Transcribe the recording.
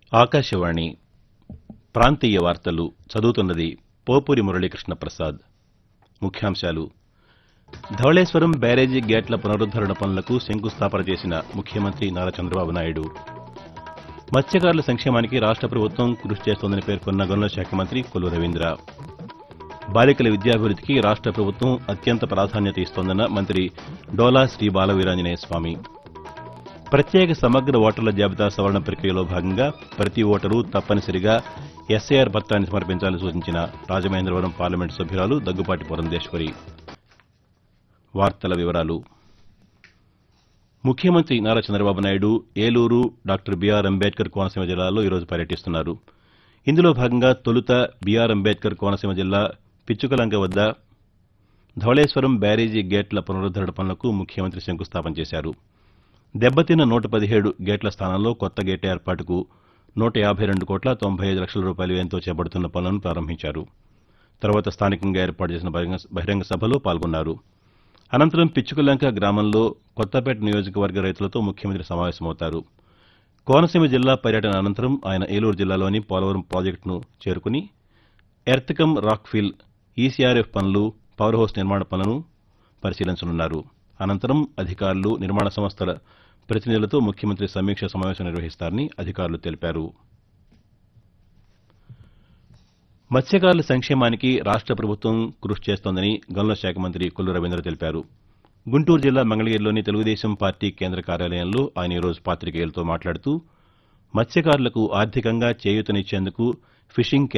ఆకాశవాణి ప్రాంతీయ వార్తలు చదువుతున్నది పోపూరి మురళీకృష్ణ ప్రసాద్ ముఖ్యాంశాలు ధవళేశ్వరం బ్యారేజీ గేట్ల పునరుద్దరణ పనులకు శంకుస్థాపన చేసిన ముఖ్యమంత్రి నారా చంద్రబాబు నాయుడు మత్స్యకారుల సంక్షేమానికి రాష్ట ప్రభుత్వం కృషి చేస్తోందని పేర్కొన్న గనుల శాఖ మంత్రి కొల్లు రవీంద్ర బాలికల విద్యాభివృద్దికి రాష్ట ప్రభుత్వం అత్యంత ప్రాధాన్యత ఇస్తోందన్న మంత్రి డోలా శ్రీ బాలవీరాంజనేయ స్వామి ప్రత్యేక సమగ్ర ఓటర్ల జాబితా సవరణ ప్రక్రియలో భాగంగా ప్రతి ఓటరు తప్పనిసరిగా ఎస్ఐఆర్ పత్రాన్ని సమర్పించాలని సూచించిన రాజమహేంద్రవరం పార్లమెంటు సభ్యురాలు దగ్గుపాటి పురంధేశ్వరి వార్తల వివరాలు ముఖ్యమంత్రి నారా చంద్రబాబు నాయుడు ఏలూరు డాక్టర్ బీఆర్ అంబేద్కర్ కోనసీమ జిల్లాలో ఈరోజు పర్యటిస్తున్నారు ఇందులో భాగంగా తొలుత బీఆర్ అంబేద్కర్ కోనసీమ జిల్లా పిచ్చుకలంక వద్ద ధవళేశ్వరం బ్యారేజీ గేట్ల పునరుద్దరణ పనులకు ముఖ్యమంత్రి శంకుస్థాపన చేశారు దెబ్బతిన్న నూట పదిహేడు గేట్ల స్థానంలో కొత్త గేట్ ఏర్పాటుకు నూట యాభై రెండు కోట్ల తొంభై ఐదు లక్షల రూపాయల వ్యయంతో చేపడుతున్న పనులను ప్రారంభించారు తర్వాత స్థానికంగా ఏర్పాటు చేసిన బహిరంగ- బహిరంగ సభలో పాల్గొన్నారు అనంతరం పిచ్చుకలంక గ్రామంలో కొత్తపేట నియోజకవర్గ రైతులతో ముఖ్యమంత్రి సమావేశమవుతారు కోనసీమ జిల్లా పర్యటన అనంతరం ఆయన ఏలూరు జిల్లాలోని పోలవరం ప్రాజెక్టును చేరుకుని ఎర్త్కమ్ రాక్ఫిల్ ఈసీఆర్ఎఫ్ పనులు పవర్ హౌస్ నిర్మాణ పనులను పరిశీలించనున్నారు అనంతరం అధికారులు నిర్మాణ సంస్థల ప్రతినిధులతో ముఖ్యమంత్రి సమీక్ష సమావేశం నిర్వహిస్తారని అధికారులు తెలిపారు మత్స్యకారుల సంక్షేమానికి రాష్ట ప్రభుత్వం కృషి చేస్తోందని గనుల శాఖ మంత్రి కొల్లు రవీంద్ర తెలిపారు గుంటూరు జిల్లా మంగళగిరిలోని తెలుగుదేశం పార్టీ కేంద్ర కార్యాలయంలో ఆయన ఈరోజు పాతికేయులతో మాట్లాడుతూ మత్స్యకారులకు ఆర్థికంగా చేయూతనిచ్చేందుకు ఫిషింగ్